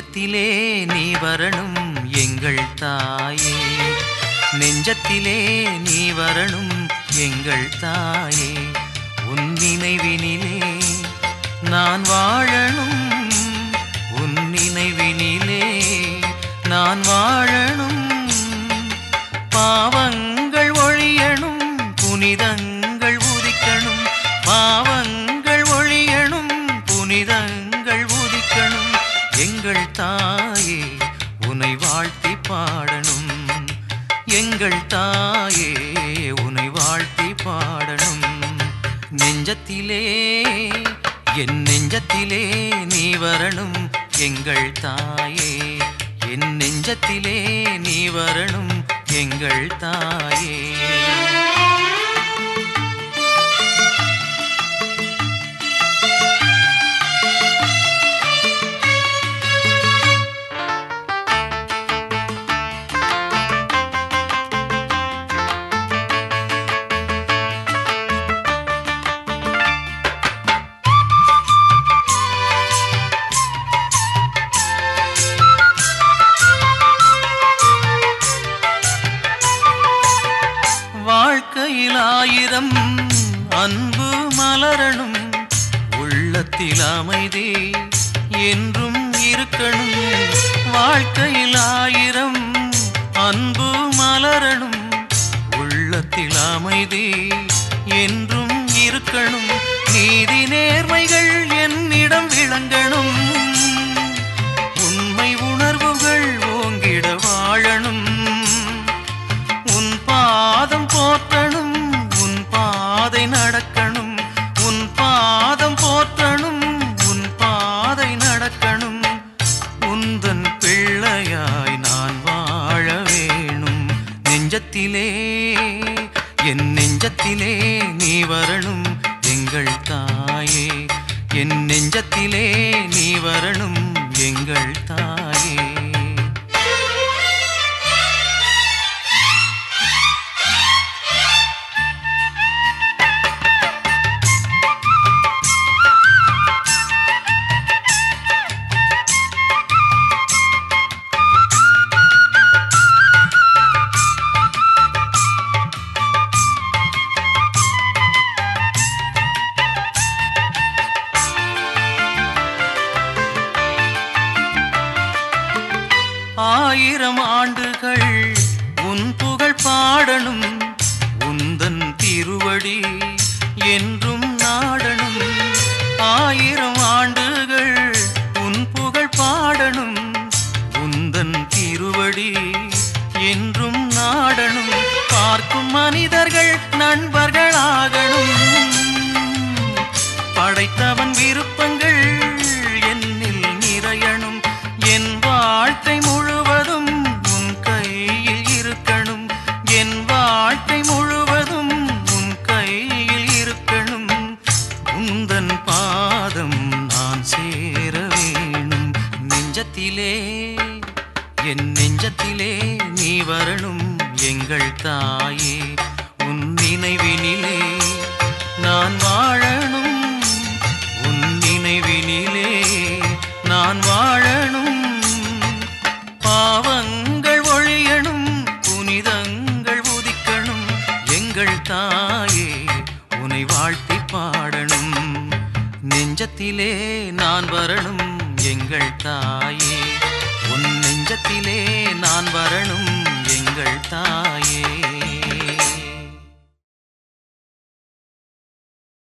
நெஞ்சத்திலே நீ வரணும் எங்கள் தாயே நெஞ்சத்திலே நீ வரணும் எங்கள் தாயே உன் நினைவினிலே நான் வாழணும் உன் நினைவினிலே நான் வாழணும் பாவங்கள் ஒழியணும் புனிதங்கள் உதிக்கணும் பாவங்கள் ஒழியணும் புனிதங்கள் உதிக்கணும் எங்கள் தாயே உனை வாழ்த்தி பாடணும் எங்கள் தாயே உனை வாழ்த்தி பாடணும் நெஞ்சத்திலே என் நெஞ்சத்திலே நீ வரணும் எங்கள் தாயே என் நெஞ்சத்திலே நீ வரணும் எங்கள் தாயே வாழ்க்கையில் ஆயிரம் அன்பு மலரணும் உள்ளத்தில் அமைதி என்றும் இருக்கணும் வாழ்க்கையில் ஆயிரம் அன்பு மலரணும் உள்ளத்தில் அமைதி என்றும் இருக்கணும் நீதி நேர்மைகள் என்னிடம் விளங்கணும் உண்மை உணர்வுகள் ஓங்கிட வாழணும் உன் பாதம் போற்றணும் உன் பாதை நடக்கணும் உன் பாதம் போற்றணும் உன் பாதை நடக்கணும் உந்தன் பிள்ளையாய் நான் வாழ வேணும் நெஞ்சத்திலே என் நெஞ்சத்திலே நீ வரணும் எங்கள் தாயே என் நெஞ்சத்திலே நீ வரணும் எங்கள் தாயே ஆயிரம் ஆண்டுகள் உன் புகழ் பாடணும் உந்தன் திருவடி என்றும் நாடணும் ஆயிரம் ஆண்டுகள் உன் புகழ் பாடணும் உந்தன் திருவடி என்றும் நாடணும் பார்க்கும் மனிதர்கள் நண்பர்களாகணும் படைத்தவன் விருப்பங்கள் என்னில் நிறையணும் என் வாழ்க்கை முழுவதும் உன் கையில் இருக்கணும் என் வாழ்க்கை முழுவதும் உன் கையில் இருக்கணும் உந்தன் பாதம் நான் சேர வேணும் நெஞ்சத்திலே என் நெஞ்சத்திலே நீ வரணும் எங்கள் தாயே உன் நினைவினிலே நான் வாழணும் உன் நினைவினிலே நான் வாழணும் பாவங்கள் ஒழியணும் புனிதங்கள் உதிக்கணும் எங்கள் தாயே உனை வாழ்த்தி பாடணும் நெஞ்சத்திலே நான் வரணும் எங்கள் தாயே